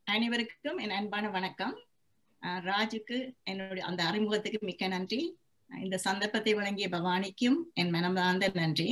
அனைவருக்கும் என் அன்பான வணக்கம் ராஜுக்கு என்னுடைய அந்த அறிமுகத்துக்கு மிக்க நன்றி இந்த சந்தர்ப்பத்தை வழங்கிய பவானிக்கும் என் மனமார்ந்த நன்றி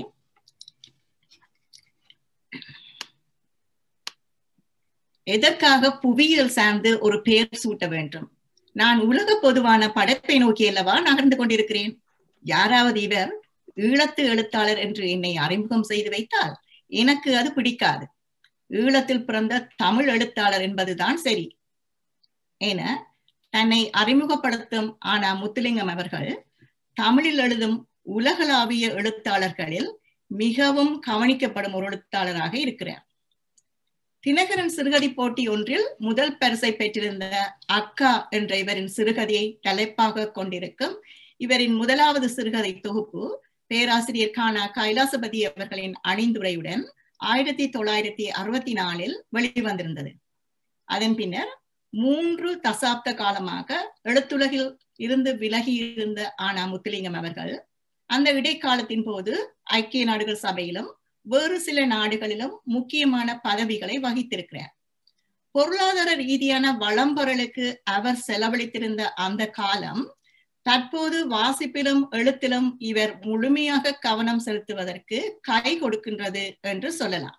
எதற்காக புவியியல் சார்ந்து ஒரு பெயர் சூட்ட வேண்டும் நான் உலக பொதுவான படைப்பை நோக்கி அல்லவா நகர்ந்து கொண்டிருக்கிறேன் யாராவது இவர் ஈழத்து எழுத்தாளர் என்று என்னை அறிமுகம் செய்து வைத்தால் எனக்கு அது பிடிக்காது ஈழத்தில் பிறந்த தமிழ் எழுத்தாளர் என்பதுதான் சரி என தன்னை அறிமுகப்படுத்தும் ஆனா முத்துலிங்கம் அவர்கள் தமிழில் எழுதும் உலகளாவிய எழுத்தாளர்களில் மிகவும் கவனிக்கப்படும் ஒரு எழுத்தாளராக இருக்கிறார் தினகரன் சிறுகதை போட்டி ஒன்றில் முதல் பரிசை பெற்றிருந்த அக்கா என்ற இவரின் சிறுகதையை தலைப்பாக கொண்டிருக்கும் இவரின் முதலாவது சிறுகதை தொகுப்பு பேராசிரியர் கானா கைலாசபதி அவர்களின் அணிந்துரையுடன் ஆயிரத்தி தொள்ளாயிரத்தி அறுபத்தி நாலில் வெளிவந்திருந்தது அதன் பின்னர் மூன்று தசாப்த காலமாக எழுத்துலகில் இருந்து விலகி இருந்த ஆனா முத்துலிங்கம் அவர்கள் அந்த இடைக்காலத்தின் போது ஐக்கிய நாடுகள் சபையிலும் வேறு சில நாடுகளிலும் முக்கியமான பதவிகளை வகித்திருக்கிறார் பொருளாதார ரீதியான வளம்பொருளுக்கு அவர் செலவழித்திருந்த அந்த காலம் தற்போது வாசிப்பிலும் எழுத்திலும் இவர் முழுமையாக கவனம் செலுத்துவதற்கு கை கொடுக்கின்றது என்று சொல்லலாம்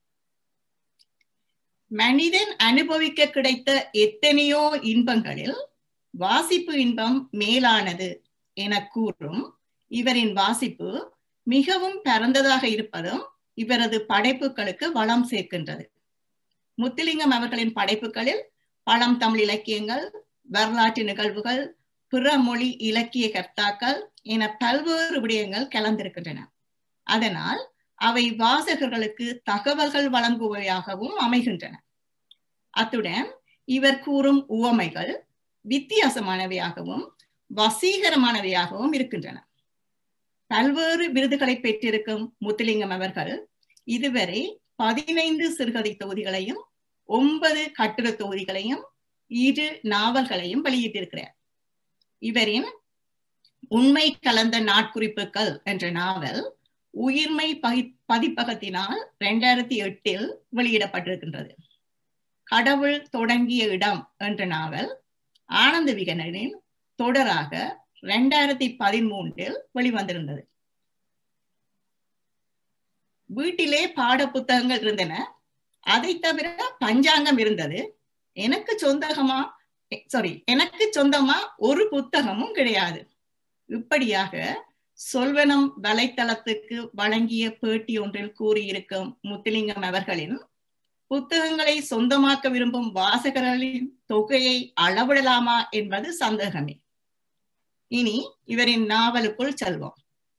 மனிதன் அனுபவிக்க கிடைத்த எத்தனையோ இன்பங்களில் வாசிப்பு இன்பம் மேலானது என கூறும் இவரின் வாசிப்பு மிகவும் பரந்ததாக இருப்பதும் இவரது படைப்புகளுக்கு வளம் சேர்க்கின்றது முத்துலிங்கம் அவர்களின் படைப்புகளில் பழம் தமிழ் இலக்கியங்கள் வரலாற்று நிகழ்வுகள் பிற மொழி இலக்கிய கர்த்தாக்கள் என பல்வேறு விடயங்கள் கலந்திருக்கின்றன அதனால் அவை வாசகர்களுக்கு தகவல்கள் வழங்குவையாகவும் அமைகின்றன அத்துடன் இவர் கூறும் உவமைகள் வித்தியாசமானவையாகவும் வசீகரமானவையாகவும் இருக்கின்றன பல்வேறு விருதுகளை பெற்றிருக்கும் முத்துலிங்கம் அவர்கள் இதுவரை பதினைந்து சிறுகதை தொகுதிகளையும் ஒன்பது கட்டுரை தொகுதிகளையும் இரு நாவல்களையும் வெளியிட்டிருக்கிறார் இவரின் உண்மை கலந்த நாட்குறிப்புகள் என்ற நாவல் உயிர்மை பகி பதிப்பகத்தினால் இரண்டாயிரத்தி எட்டில் வெளியிடப்பட்டிருக்கின்றது கடவுள் தொடங்கிய இடம் என்ற நாவல் ஆனந்த விகடனின் தொடராக இரண்டாயிரத்தி பதிமூன்றில் வெளிவந்திருந்தது வீட்டிலே பாட புத்தகங்கள் இருந்தன அதை தவிர பஞ்சாங்கம் இருந்தது எனக்கு சொந்தகமா சாரி எனக்கு சொந்தமா ஒரு புத்தகமும் கிடையாது இப்படியாக சொல்வனம் வலைத்தளத்துக்கு வழங்கிய பேட்டி ஒன்றில் கூறியிருக்கும் முத்துலிங்கம் அவர்களின் புத்தகங்களை சொந்தமாக்க விரும்பும் வாசகர்களின் தொகையை அளவிடலாமா என்பது சந்தேகமே இனி இவரின் நாவலுக்குள் செல்வோம்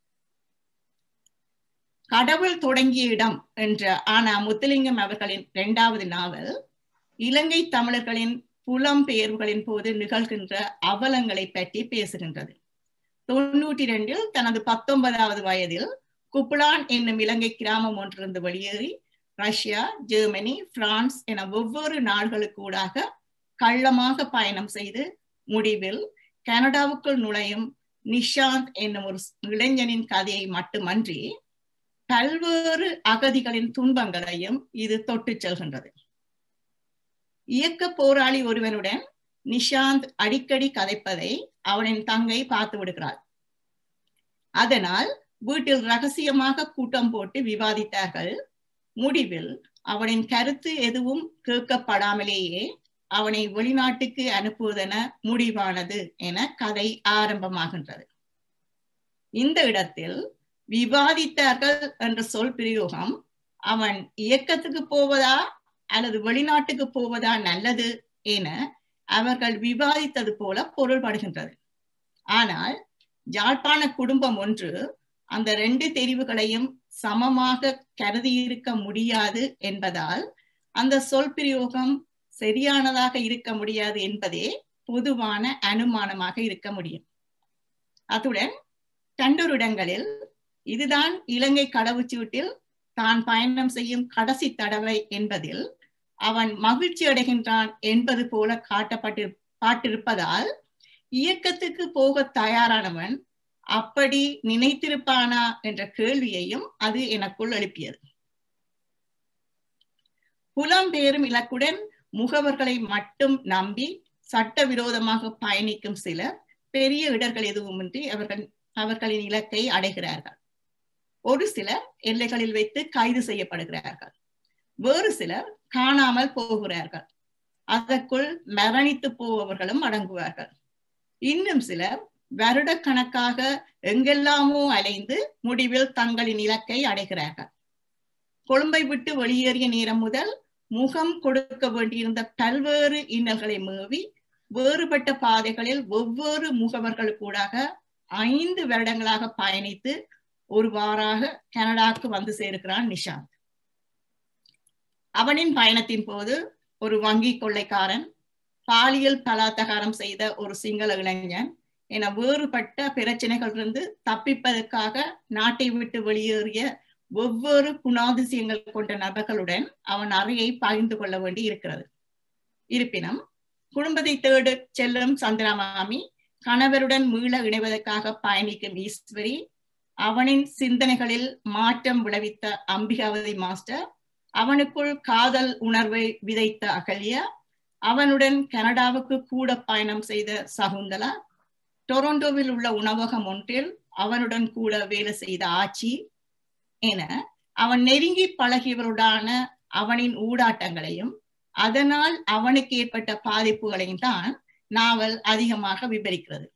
கடவுள் தொடங்கிய இடம் என்ற ஆனா முத்துலிங்கம் அவர்களின் இரண்டாவது நாவல் இலங்கை தமிழர்களின் புலம்பெயர்வுகளின் போது நிகழ்கின்ற அவலங்களை பற்றி பேசுகின்றது தொண்ணூற்றி இரண்டில் தனது பத்தொன்பதாவது வயதில் குப்லான் என்னும் இலங்கை கிராமம் ஒன்றிலிருந்து வெளியேறி ரஷ்யா ஜெர்மனி பிரான்ஸ் என ஒவ்வொரு நாடுகளுக்கூடாக கள்ளமாக பயணம் செய்து முடிவில் கனடாவுக்குள் நுழையும் நிஷாந்த் என்னும் ஒரு இளைஞனின் கதையை மட்டுமன்றி பல்வேறு அகதிகளின் துன்பங்களையும் இது தொட்டு செல்கின்றது இயக்க போராளி ஒருவனுடன் நிஷாந்த் அடிக்கடி கதைப்பதை அவனின் தங்கை பார்த்து விடுகிறாள் அதனால் வீட்டில் ரகசியமாக கூட்டம் போட்டு விவாதித்தார்கள் முடிவில் அவனின் கருத்து எதுவும் கேட்கப்படாமலேயே அவனை வெளிநாட்டுக்கு அனுப்புவதென முடிவானது என கதை ஆரம்பமாகின்றது இந்த இடத்தில் விவாதித்தார்கள் என்ற சொல் பிரயோகம் அவன் இயக்கத்துக்கு போவதா அல்லது வெளிநாட்டுக்கு போவதா நல்லது என அவர்கள் விவாதித்தது போல பொருள்படுகின்றது ஆனால் யாழ்ப்பாண குடும்பம் ஒன்று அந்த ரெண்டு தெரிவுகளையும் சமமாக கருதியிருக்க முடியாது என்பதால் அந்த சொல் பிரயோகம் சரியானதாக இருக்க முடியாது என்பதே பொதுவான அனுமானமாக இருக்க முடியும் அத்துடன் கண்டொரிடங்களில் இதுதான் இலங்கை கடவுச்சீட்டில் தான் பயணம் செய்யும் கடைசி தடவை என்பதில் அவன் மகிழ்ச்சி அடைகின்றான் என்பது போல காட்டப்பட்டு பாட்டிருப்பதால் இயக்கத்துக்கு போக தயாரானவன் அப்படி நினைத்திருப்பானா என்ற கேள்வியையும் அது எனக்குள் எழுப்பியது புலம்பெயரும் இலக்குடன் முகவர்களை மட்டும் நம்பி சட்டவிரோதமாக பயணிக்கும் சிலர் பெரிய இடர்கள் எதுவுமின்றி அவர்கள் அவர்களின் இலக்கை அடைகிறார்கள் ஒரு சிலர் எல்லைகளில் வைத்து கைது செய்யப்படுகிறார்கள் வேறு சிலர் காணாமல் போகிறார்கள் அதற்குள் மரணித்து போபவர்களும் அடங்குவார்கள் இன்னும் சிலர் வருடக்கணக்காக எங்கெல்லாமோ அலைந்து முடிவில் தங்களின் இலக்கை அடைகிறார்கள் கொழும்பை விட்டு வெளியேறிய நேரம் முதல் முகம் கொடுக்க வேண்டியிருந்த பல்வேறு இன்னல்களை மேவி வேறுபட்ட பாதைகளில் ஒவ்வொரு முகவர்கள் கூடாக ஐந்து வருடங்களாக பயணித்து ஒரு வாராக கனடாக்கு வந்து சேர்க்கிறான் நிஷாந்த் அவனின் பயணத்தின் போது ஒரு வங்கி கொள்ளைக்காரன் பாலியல் பலாத்தகாரம் செய்த ஒரு சிங்கள இளைஞன் என வேறுபட்ட பிரச்சனைகளிலிருந்து தப்பிப்பதற்காக நாட்டை விட்டு வெளியேறிய ஒவ்வொரு குணாதிசயங்கள் கொண்ட நபர்களுடன் அவன் அறையை பகிர்ந்து கொள்ள வேண்டி இருக்கிறது இருப்பினும் குடும்பத்தை தேடு செல்லும் சந்திரமாமி கணவருடன் மீள இணைவதற்காக பயணிக்கும் ஈஸ்வரி அவனின் சிந்தனைகளில் மாற்றம் விளைவித்த அம்பிகாவதி மாஸ்டர் அவனுக்குள் காதல் உணர்வை விதைத்த அகல்யா அவனுடன் கனடாவுக்கு கூட பயணம் செய்த சகுந்தலா டொரண்டோவில் உள்ள உணவகம் ஒன்றில் அவனுடன் கூட வேலை செய்த ஆச்சி என அவன் நெருங்கி பழகியவருடான அவனின் ஊடாட்டங்களையும் அதனால் அவனுக்கு ஏற்பட்ட பாதிப்புகளையும் தான் நாவல் அதிகமாக விவரிக்கிறது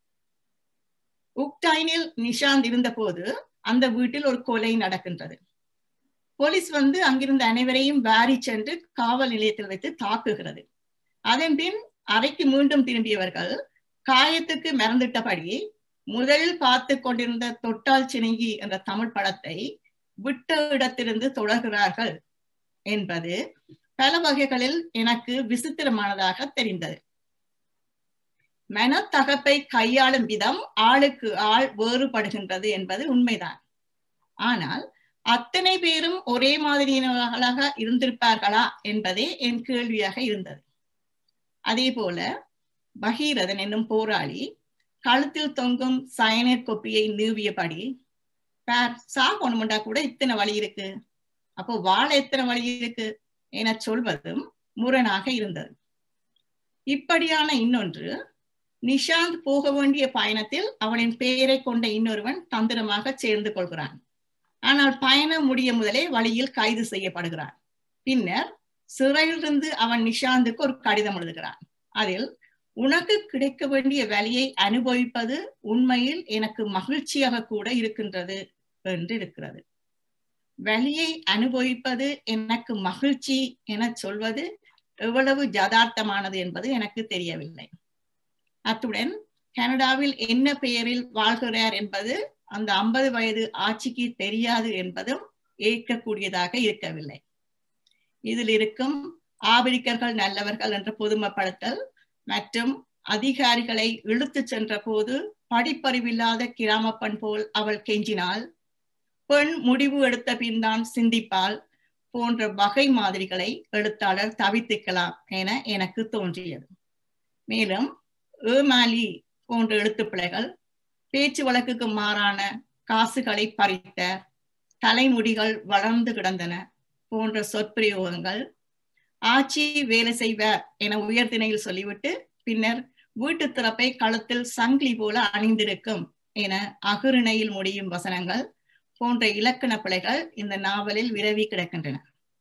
உக்டைனில் நிஷாந்த் இருந்தபோது அந்த வீட்டில் ஒரு கொலை நடக்கின்றது போலீஸ் வந்து அங்கிருந்த அனைவரையும் வாரி சென்று காவல் நிலையத்தில் வைத்து தாக்குகிறது அதன் பின் அறைக்கு மீண்டும் திரும்பியவர்கள் காயத்துக்கு மறந்துட்டபடி முதலில் பார்த்து கொண்டிருந்த தொட்டால் சினுங்கி என்ற தமிழ் படத்தை விட்ட இடத்திலிருந்து தொடர்கிறார்கள் என்பது பல வகைகளில் எனக்கு விசித்திரமானதாக தெரிந்தது மனத்தகப்பை கையாளும் விதம் ஆளுக்கு ஆள் வேறுபடுகின்றது என்பது உண்மைதான் ஆனால் அத்தனை பேரும் ஒரே மாதிரியினர்களாக இருந்திருப்பார்களா என்பதே என் கேள்வியாக இருந்தது அதே போல பகீரதன் என்னும் போராளி கழுத்தில் தொங்கும் சயனட் கொப்பியை நீவியபடி பேர் சாகணும்டா கூட இத்தனை வழி இருக்கு அப்போ வாழ எத்தனை வழி இருக்கு என சொல்வதும் முரணாக இருந்தது இப்படியான இன்னொன்று நிஷாந்த் போக வேண்டிய பயணத்தில் அவனின் பெயரை கொண்ட இன்னொருவன் தந்திரமாக சேர்ந்து கொள்கிறான் ஆனால் பயணம் முடிய முதலே வழியில் கைது செய்யப்படுகிறான் பின்னர் சிறையிலிருந்து அவன் நிஷாந்துக்கு ஒரு கடிதம் எழுதுகிறான் அதில் உனக்கு கிடைக்க வேண்டிய வேலையை அனுபவிப்பது உண்மையில் எனக்கு மகிழ்ச்சியாக கூட இருக்கின்றது என்று இருக்கிறது வழியை அனுபவிப்பது எனக்கு மகிழ்ச்சி என சொல்வது எவ்வளவு ஜதார்த்தமானது என்பது எனக்கு தெரியவில்லை அத்துடன் கனடாவில் என்ன பெயரில் வாழ்கிறார் என்பது அந்த ஐம்பது வயது ஆட்சிக்கு தெரியாது என்பதும் ஏற்கக்கூடியதாக இருக்கவில்லை இதில் இருக்கும் ஆபிரிக்கர்கள் நல்லவர்கள் என்ற பொதுமைப்படுத்தல் மற்றும் அதிகாரிகளை இழுத்து சென்ற போது படிப்பறிவில்லாத கிராம பெண் போல் அவள் கெஞ்சினாள் பெண் முடிவு எடுத்த பின் தான் சிந்திப்பால் போன்ற வகை மாதிரிகளை எழுத்தாளர் தவித்துக்கலாம் என எனக்கு தோன்றியது மேலும் ஏமாலி போன்ற எழுத்துப்பிழைகள் பேச்சு வழக்குக்கு மாறான காசுகளை பறித்த தலைமுடிகள் வளர்ந்து கிடந்தன போன்ற சொற்பிரயோகங்கள் ஆட்சி வேலை செய்வார் என உயர்திணையில் சொல்லிவிட்டு பின்னர் வீட்டு திறப்பை களத்தில் சங்கிலி போல அணிந்திருக்கும் என அகுரிணையில் முடியும் வசனங்கள் போன்ற இலக்கண பிழைகள் இந்த நாவலில் விரவி கிடக்கின்றன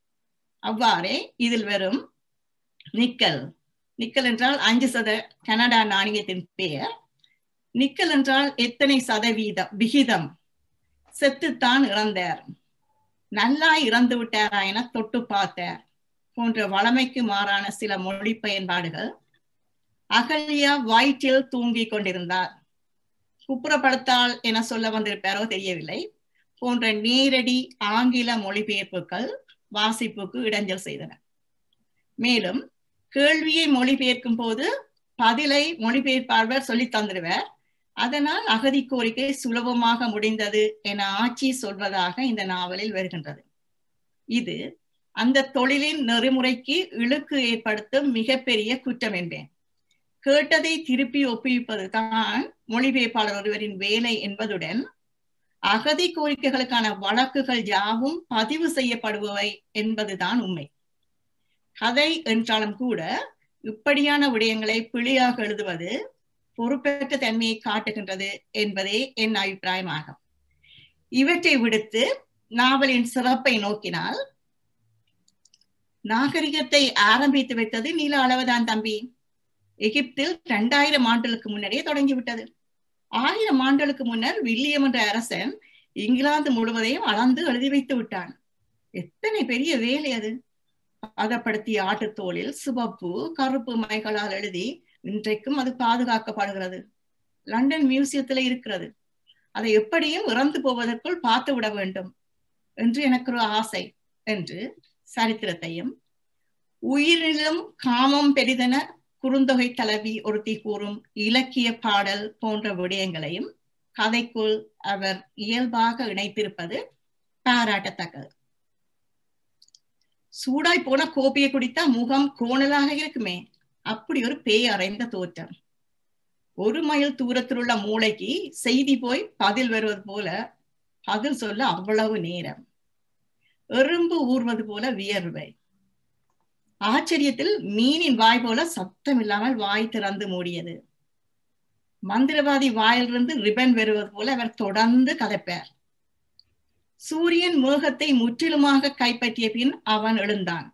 அவ்வாறே இதில் வெறும் நிக்கல் நிக்கல் என்றால் அஞ்சு சத கனடா நாணயத்தின் பெயர் நிக்கல் என்றால் எத்தனை சதவீதம் விகிதம் செத்துத்தான் இறந்தார் நல்லா இறந்து விட்டாரா என தொட்டு பார்த்தார் போன்ற வளமைக்கு மாறான சில மொழி பயன்பாடுகள் அகல்யா வயிற்றில் தூங்கிக் கொண்டிருந்தார் குப்புறப்படுத்தாள் என சொல்ல வந்திருப்பாரோ தெரியவில்லை போன்ற நேரடி ஆங்கில மொழிபெயர்ப்புகள் வாசிப்புக்கு இடைஞ்சல் செய்தன மேலும் கேள்வியை மொழிபெயர்க்கும் போது பதிலை மொழிபெயர்ப்பாளர் சொல்லி தந்துடுவார் அதனால் அகதி கோரிக்கை சுலபமாக முடிந்தது என ஆட்சி சொல்வதாக இந்த நாவலில் வருகின்றது இது அந்த தொழிலின் நெறிமுறைக்கு இழுக்கு ஏற்படுத்தும் மிகப்பெரிய குற்றம் என்பேன் கேட்டதை திருப்பி ஒப்புவிப்பது தான் மொழிபெயர்ப்பாளர் ஒருவரின் வேலை என்பதுடன் அகதி கோரிக்கைகளுக்கான வழக்குகள் யாவும் பதிவு செய்யப்படுபவை என்பதுதான் உண்மை கதை என்றாலும் கூட இப்படியான விடயங்களை பிழையாக எழுதுவது பொறுப்பேற்ற தன்மையை காட்டுகின்றது என்பதே என் அபிப்பிராயமாகும் இவற்றை விடுத்து நாவலின் சிறப்பை நோக்கினால் நாகரிகத்தை ஆரம்பித்து வைத்தது நீல அளவுதான் தம்பி எகிப்தில் இரண்டாயிரம் ஆண்டுகளுக்கு முன்னரே தொடங்கிவிட்டது ஆயிரம் ஆண்டுகளுக்கு முன்னர் வில்லியம் என்ற அரசன் இங்கிலாந்து முழுவதையும் அளந்து எழுதி வைத்து விட்டான் எத்தனை பெரிய வேலை அது பதப்படுத்திய ஆட்டுத்தோளில் சிவப்பு கருப்பு மைகளால் எழுதி இன்றைக்கும் அது பாதுகாக்கப்படுகிறது லண்டன் மியூசியத்துல இருக்கிறது அதை எப்படியும் இறந்து போவதற்குள் பார்த்து விட வேண்டும் என்று எனக்கு ஒரு ஆசை என்று சரித்திரத்தையும் உயிரிலும் காமம் பெரிதென குறுந்தொகை தலைவி ஒருத்தி கூறும் இலக்கிய பாடல் போன்ற விடயங்களையும் கதைக்குள் அவர் இயல்பாக இணைத்திருப்பது பாராட்டத்தக்கது சூடாய் போன கோப்பியை குடித்தா முகம் கோணலாக இருக்குமே அப்படி ஒரு பேய் அறைந்த தோற்றம் ஒரு மைல் தூரத்தில் உள்ள மூளைக்கு செய்தி போய் பதில் வருவது போல பதில் சொல்ல அவ்வளவு நேரம் எறும்பு ஊர்வது போல வியர்வை ஆச்சரியத்தில் மீனின் வாய் போல சத்தம் இல்லாமல் வாய் திறந்து மூடியது மந்திரவாதி வாயிலிருந்து ரிபன் வருவது போல அவர் தொடர்ந்து கதைப்பார் சூரியன் மேகத்தை முற்றிலுமாக கைப்பற்றிய பின் அவன் எழுந்தான்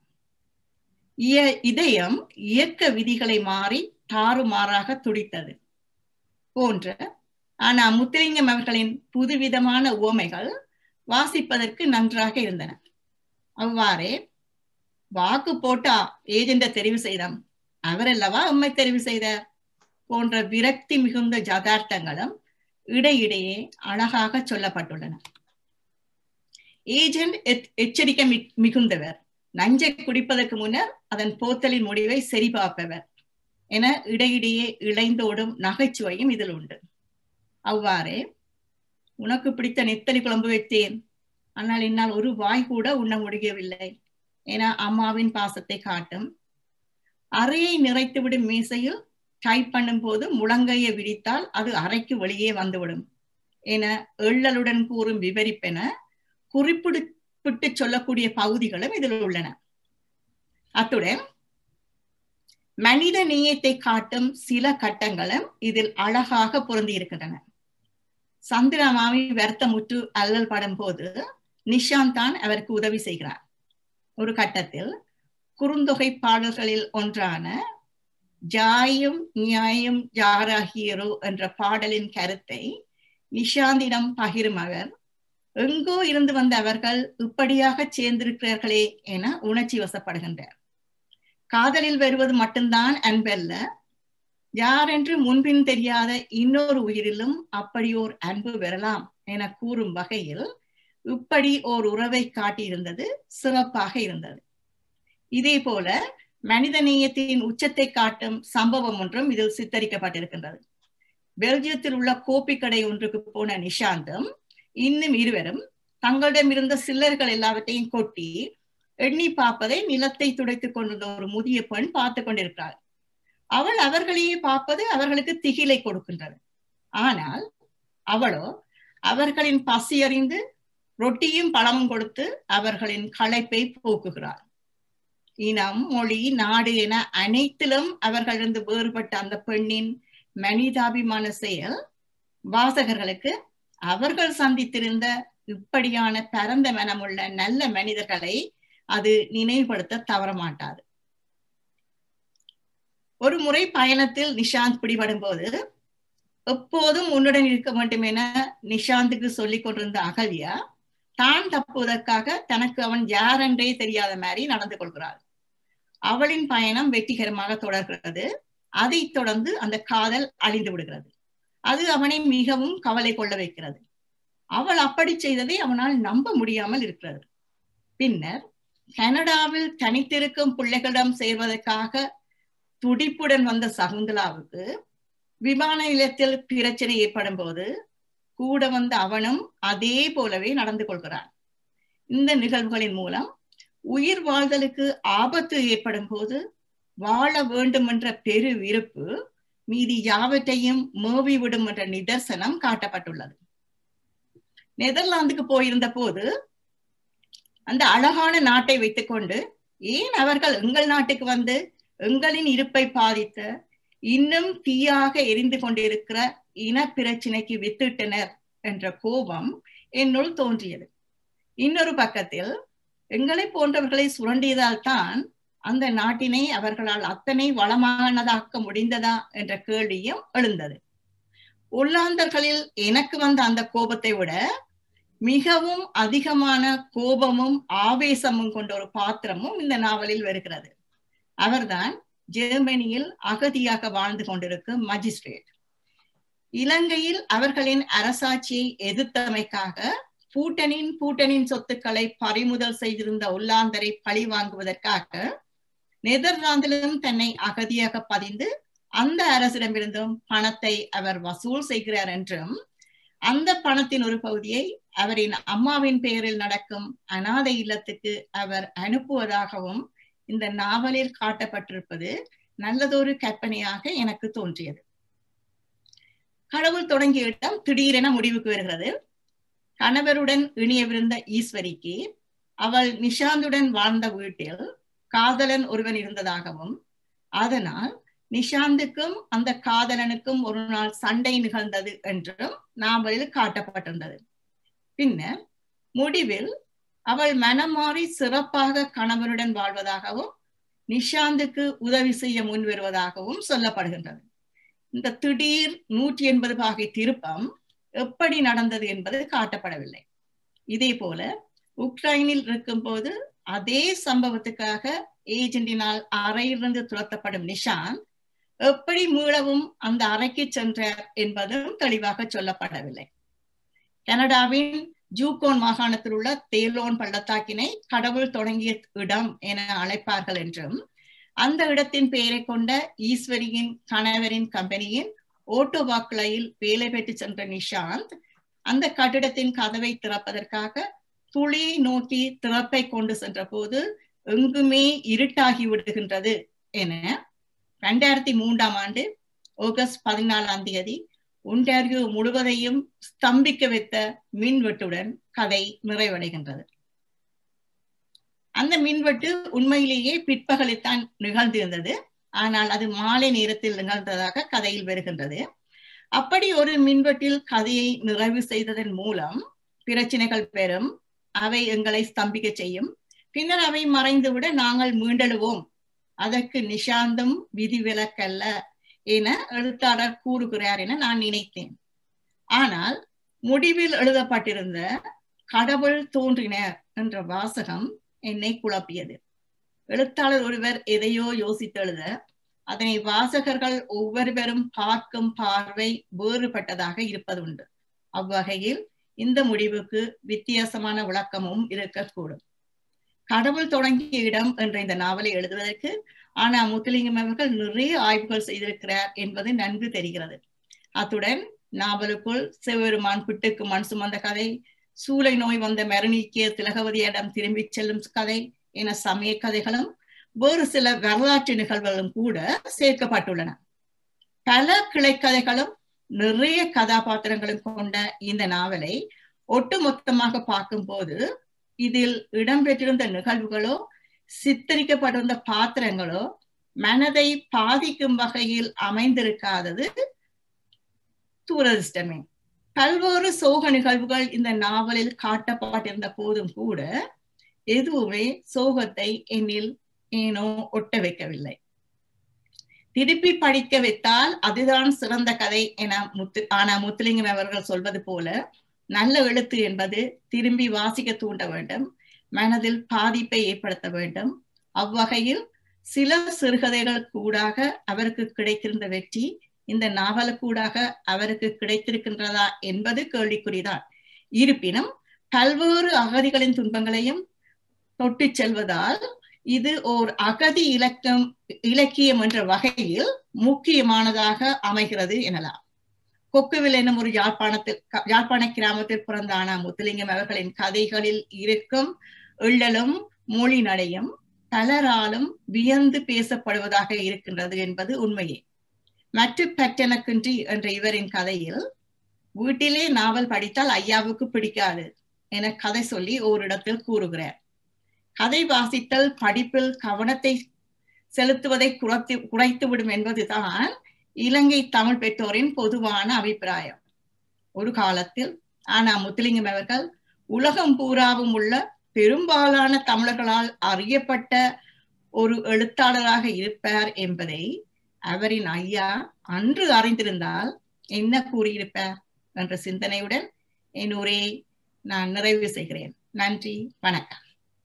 இதயம் இயக்க விதிகளை மாறி தாறுமாறாக துடித்தது போன்ற ஆனா முத்துலிங்கம் அவர்களின் புதுவிதமான உவமைகள் வாசிப்பதற்கு நன்றாக இருந்தன அவ்வாறே வாக்கு போட்டா ஏஜெண்ட தெரிவு செய்தான் அவரல்லவா உண்மை தெரிவு செய்தார் போன்ற விரக்தி மிகுந்த ஜதார்த்தங்களும் இடையிடையே அழகாக சொல்லப்பட்டுள்ளன ஏஜென்ட் எச்சரிக்கை மிகுந்தவர் நஞ்சை குடிப்பதற்கு முன்னர் அதன் போத்தலின் முடிவை சரிபார்ப்பவர் என இடையிடையே இளைந்தோடும் நகைச்சுவையும் இதில் உண்டு அவ்வாறே உனக்கு பிடித்த நெத்தலி குழம்பு வைத்தேன் ஆனால் என்னால் ஒரு வாய் கூட உண்ண முடியவில்லை என அம்மாவின் பாசத்தை காட்டும் அறையை நிறைத்துவிடும் மீசையில் டைப் பண்ணும் போது முழங்கையை விரித்தால் அது அறைக்கு வெளியே வந்துவிடும் என எள்ளலுடன் கூறும் விவரிப்பென குறிப்பிட்டு சொல்லக்கூடிய பகுதிகளும் இதில் உள்ளன அத்துடன் மனித நேயத்தை காட்டும் சில கட்டங்களும் இதில் அழகாக பொருந்தி இருக்கின்றன சந்திரமாமி வருத்தமுற்று அல்லல் படும் போது நிஷாந்த் தான் அவருக்கு உதவி செய்கிறார் ஒரு கட்டத்தில் குறுந்தொகை பாடல்களில் ஒன்றான ஜாயும் நியாயம் ஜாராகியரோ என்ற பாடலின் கருத்தை நிஷாந்திடம் பகிரும் அவர் எங்கோ இருந்து வந்த அவர்கள் இப்படியாக சேர்ந்திருக்கிறார்களே என உணர்ச்சி வசப்படுகின்றார் காதலில் வருவது மட்டும்தான் அன்பல்ல யாரென்று முன்பின் தெரியாத இன்னொரு உயிரிலும் அப்படி ஓர் அன்பு வரலாம் என கூறும் வகையில் இப்படி ஓர் உறவை காட்டியிருந்தது சிறப்பாக இருந்தது இதே போல மனித நேயத்தின் உச்சத்தை காட்டும் சம்பவம் ஒன்றும் இதில் சித்தரிக்கப்பட்டிருக்கின்றது பெல்ஜியத்தில் உள்ள கோப்பி கடை ஒன்றுக்கு போன நிஷாந்தும் இன்னும் இருவரும் தங்களிடம் இருந்த சில்லர்கள் எல்லாவற்றையும் கொட்டி எண்ணி பார்ப்பதை நிலத்தை துடைத்துக் கொண்டிருந்த ஒரு முதிய பெண் பார்த்து கொண்டிருக்கிறாள் அவள் அவர்களையே பார்ப்பது அவர்களுக்கு திகிலை கொடுக்கின்றது ஆனால் அவளோ அவர்களின் பசி அறிந்து ரொட்டியும் பழமும் கொடுத்து அவர்களின் களைப்பை போக்குகிறாள் இனம் மொழி நாடு என அனைத்திலும் அவர்களிருந்து வேறுபட்ட அந்த பெண்ணின் மனிதாபிமான செயல் வாசகர்களுக்கு அவர்கள் சந்தித்திருந்த இப்படியான பரந்த மனமுள்ள நல்ல மனிதர்களை அது நினைவுபடுத்த தவறமாட்டாது ஒரு முறை பயணத்தில் நிஷாந்த் பிடிபடும் போது எப்போதும் உன்னுடன் இருக்க வேண்டும் என நிஷாந்துக்கு சொல்லிக் கொண்டிருந்த அகல்யா தான் தப்புவதற்காக தனக்கு அவன் யாரென்றே தெரியாத மாதிரி நடந்து கொள்கிறாள் அவளின் பயணம் வெற்றிகரமாக தொடர்கிறது அதைத் தொடர்ந்து அந்த காதல் அழிந்து விடுகிறது அது அவனை மிகவும் கவலை கொள்ள வைக்கிறது அவள் அப்படி செய்ததை அவனால் நம்ப முடியாமல் இருக்கிறது பின்னர் கனடாவில் தனித்திருக்கும் பிள்ளைகளிடம் சேர்வதற்காக துடிப்புடன் வந்த சகுந்தலாவுக்கு விமான நிலையத்தில் பிரச்சனை ஏற்படும் போது கூட வந்த அவனும் அதே போலவே நடந்து கொள்கிறான் இந்த நிகழ்வுகளின் மூலம் உயிர் வாழ்தலுக்கு ஆபத்து ஏற்படும் போது வாழ வேண்டும் என்ற பெரு விருப்பு மீதி யாவற்றையும் மேவி விடும் என்ற நிதர்சனம் காட்டப்பட்டுள்ளது நெதர்லாந்துக்கு போயிருந்த போது அந்த அழகான நாட்டை வைத்துக்கொண்டு ஏன் அவர்கள் எங்கள் நாட்டுக்கு வந்து எங்களின் இருப்பை பாதித்த இன்னும் தீயாக எரிந்து கொண்டிருக்கிற இன பிரச்சினைக்கு வித்திட்டனர் என்ற கோபம் என்னுள் தோன்றியது இன்னொரு பக்கத்தில் எங்களை போன்றவர்களை சுரண்டியதால் தான் அந்த நாட்டினை அவர்களால் அத்தனை வளமானதாக்க முடிந்ததா என்ற கேள்வியும் எழுந்தது உள்ளாந்தர்களில் எனக்கு வந்த அந்த கோபத்தை விட மிகவும் அதிகமான கோபமும் ஆவேசமும் கொண்ட ஒரு பாத்திரமும் இந்த நாவலில் வருகிறது அவர்தான் ஜெர்மனியில் அகதியாக வாழ்ந்து கொண்டிருக்கும் மஜிஸ்ட்ரேட் இலங்கையில் அவர்களின் அரசாட்சியை எதிர்த்தமைக்காக பூட்டனின் பூட்டனின் சொத்துக்களை பறிமுதல் செய்திருந்த உள்ளாந்தரை பழி வாங்குவதற்காக நெதர்லாந்திலும் தன்னை அகதியாக பதிந்து அந்த அரசிடமிருந்தும் பணத்தை அவர் வசூல் செய்கிறார் என்றும் அந்த பணத்தின் ஒரு பகுதியை அவரின் அம்மாவின் பெயரில் நடக்கும் அனாதை இல்லத்துக்கு அவர் அனுப்புவதாகவும் இந்த நாவலில் காட்டப்பட்டிருப்பது நல்லதொரு கற்பனையாக எனக்கு தோன்றியது கடவுள் தொடங்கிய இடம் திடீரென முடிவுக்கு வருகிறது கணவருடன் இணையவிருந்த ஈஸ்வரிக்கு அவள் நிஷாந்துடன் வாழ்ந்த வீட்டில் காதலன் ஒருவன் இருந்ததாகவும் அதனால் நிஷாந்துக்கும் அந்த காதலனுக்கும் ஒரு நாள் சண்டை நிகழ்ந்தது என்றும் நாவலில் காட்டப்பட்டிருந்தது பின்னர் முடிவில் அவள் மனம் மாறி சிறப்பாக கணவனுடன் வாழ்வதாகவும் நிஷாந்துக்கு உதவி செய்ய முன் வருவதாகவும் சொல்லப்படுகின்றது இந்த திடீர் நூற்றி எண்பது பாகை திருப்பம் எப்படி நடந்தது என்பது காட்டப்படவில்லை இதே போல உக்ரைனில் இருக்கும் போது அதே சம்பவத்துக்காக ஏஜென்டினால் அறையிலிருந்து துரத்தப்படும் நிஷாந்த் எப்படி மீளவும் அந்த அறைக்கு சென்றார் என்பதும் தெளிவாக சொல்லப்படவில்லை கனடாவின் ஜூகோன் மாகாணத்தில் உள்ள தேலோன் பள்ளத்தாக்கினை கடவுள் தொடங்கிய இடம் என அழைப்பார்கள் என்றும் அந்த இடத்தின் பெயரை கொண்ட ஈஸ்வரியின் கணவரின் கம்பெனியின் ஓட்டோ வாக்குலையில் வேலை பெற்று சென்ற நிஷாந்த் அந்த கட்டிடத்தின் கதவை திறப்பதற்காக துளியை நோக்கி திறப்பை கொண்டு சென்ற போது எங்குமே இருட்டாகி விடுகின்றது என ரெண்டாயிரத்தி மூன்றாம் ஆண்டு ஆகஸ்ட் பதினாலாம் தேதி ஒன்டாரியோ முழுவதையும் ஸ்தம்பிக்க வைத்த மின்வெட்டுடன் கதை நிறைவடைகின்றது அந்த மின்வெட்டு உண்மையிலேயே பிற்பகலில்தான் நிகழ்ந்திருந்தது ஆனால் அது மாலை நேரத்தில் நிகழ்ந்ததாக கதையில் வருகின்றது அப்படி ஒரு மின்வெட்டில் கதையை நிறைவு செய்ததன் மூலம் பிரச்சனைகள் பெறும் அவை எங்களை ஸ்தம்பிக்க செய்யும் பின்னர் அவை மறைந்துவிட நாங்கள் மீண்டெழுவோம் அதற்கு நிஷாந்தும் விதிவிலக்கல்ல என எழுத்தாளர் கூறுகிறார் என நான் நினைத்தேன் ஆனால் முடிவில் எழுதப்பட்டிருந்த கடவுள் தோன்றினர் என்ற வாசகம் என்னை குழப்பியது எழுத்தாளர் ஒருவர் எதையோ யோசித்து எழுத அதனை வாசகர்கள் ஒவ்வொருவரும் பார்க்கும் பார்வை வேறுபட்டதாக இருப்பது உண்டு அவ்வகையில் இந்த முடிவுக்கு வித்தியாசமான விளக்கமும் இருக்கக்கூடும் கடவுள் தொடங்கிய இடம் என்ற இந்த நாவலை எழுதுவதற்கு ஆனா முத்துலிங்கம் அவர்கள் நிறைய ஆய்வுகள் செய்திருக்கிறார் என்பது நன்கு தெரிகிறது அத்துடன் நாவலுக்குள் சிவபெருமான் பிட்டுக்கு மண் சுமந்த கதை சூளை நோய் வந்த மரணிக்கிய திலகவதியிடம் திரும்பி செல்லும் கதை என சமய கதைகளும் வேறு சில வரலாற்று நிகழ்வுகளும் கூட சேர்க்கப்பட்டுள்ளன பல கிளைக்கதைகளும் நிறைய கதாபாத்திரங்களும் கொண்ட இந்த நாவலை ஒட்டுமொத்தமாக பார்க்கும்போது இதில் இடம்பெற்றிருந்த நிகழ்வுகளோ சித்தரிக்கப்பட்டிருந்த பாத்திரங்களோ மனதை பாதிக்கும் வகையில் அமைந்திருக்காதது துரதிருஷ்டமே பல்வேறு சோக நிகழ்வுகள் இந்த நாவலில் காட்டப்பட்டிருந்த போதும் கூட எதுவுமே சோகத்தை என்னில் ஏனோ ஒட்ட வைக்கவில்லை திருப்பி படிக்க வைத்தால் அதுதான் சிறந்த கதை என முத்து ஆனா முத்துலிங்கம் அவர்கள் சொல்வது போல நல்ல எழுத்து என்பது திரும்பி வாசிக்க தூண்ட வேண்டும் மனதில் பாதிப்பை ஏற்படுத்த வேண்டும் அவ்வகையில் சில சிறுகதைகள் கூடாக அவருக்கு கிடைத்திருந்த வெற்றி இந்த நாவலுக்கூடாக அவருக்கு கிடைத்திருக்கின்றதா என்பது கேள்விக்குறிதான் இருப்பினும் பல்வேறு அகதிகளின் துன்பங்களையும் தொட்டு செல்வதால் இது ஓர் அகதி இலக்கம் இலக்கியம் என்ற வகையில் முக்கியமானதாக அமைகிறது எனலாம் கொக்குவில் என்னும் ஒரு யாழ்ப்பாணத்தில் யாழ்ப்பாண கிராமத்தில் பிறந்த ஆனா முத்துலிங்கம் அவர்களின் கதைகளில் இருக்கும் எள்ளலும் மொழி நடையும் பலராலும் வியந்து பேசப்படுவதாக இருக்கின்றது என்பது உண்மையே மற்ற பற்றனக்கின்றி என்ற இவரின் கதையில் வீட்டிலே நாவல் படித்தால் ஐயாவுக்கு பிடிக்காது என கதை சொல்லி ஓரிடத்தில் கூறுகிறார் கதை வாசித்தல் படிப்பில் கவனத்தை செலுத்துவதை குறைத்து குறைத்துவிடும் என்பதுதான் இலங்கை தமிழ் பெற்றோரின் பொதுவான அபிப்பிராயம் ஒரு காலத்தில் ஆனா முத்துலிங்கம் அவர்கள் உலகம் பூராவும் உள்ள பெரும்பாலான தமிழர்களால் அறியப்பட்ட ஒரு எழுத்தாளராக இருப்பார் என்பதை அவரின் ஐயா அன்று அறிந்திருந்தால் என்ன கூறியிருப்பார் என்ற சிந்தனையுடன் என் உரையை நான் நிறைவு செய்கிறேன் நன்றி வணக்கம்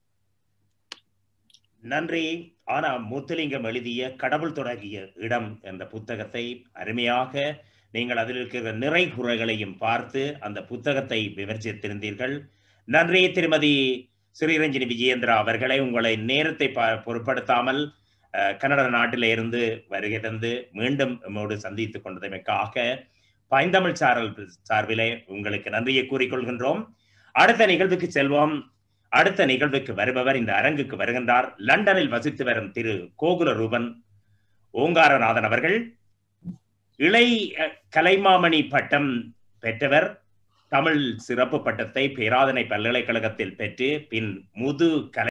நன்றி ஆனா முத்துலிங்கம் எழுதிய கடவுள் தொடங்கிய இடம் என்ற புத்தகத்தை அருமையாக நீங்கள் அதில் இருக்கிற நிறை குறைகளையும் பார்த்து அந்த புத்தகத்தை விமர்சித்திருந்தீர்கள் நன்றி திருமதி ஸ்ரீரஞ்சனி விஜயேந்திரா அவர்களை உங்களை நேரத்தை பொருட்படுத்தாமல் கன்னட நாட்டில இருந்து வருகை தந்து மீண்டும் நம்மோடு சந்தித்துக் கொண்டதற்காக பைந்தமிழ் சாரல் சார்பிலே உங்களுக்கு நன்றியை கூறிக்கொள்கின்றோம் அடுத்த நிகழ்வுக்கு செல்வோம் அடுத்த நிகழ்வுக்கு வருபவர் இந்த அரங்குக்கு வருகின்றார் லண்டனில் வசித்து வரும் திரு கோகுல ரூபன் ஓங்காரநாதன் அவர்கள் இளை கலைமாமணி பட்டம் பெற்றவர் தமிழ் சிறப்பு பட்டத்தை பேராதனை பல்கலைக்கழகத்தில் பெற்று பின் முது கலை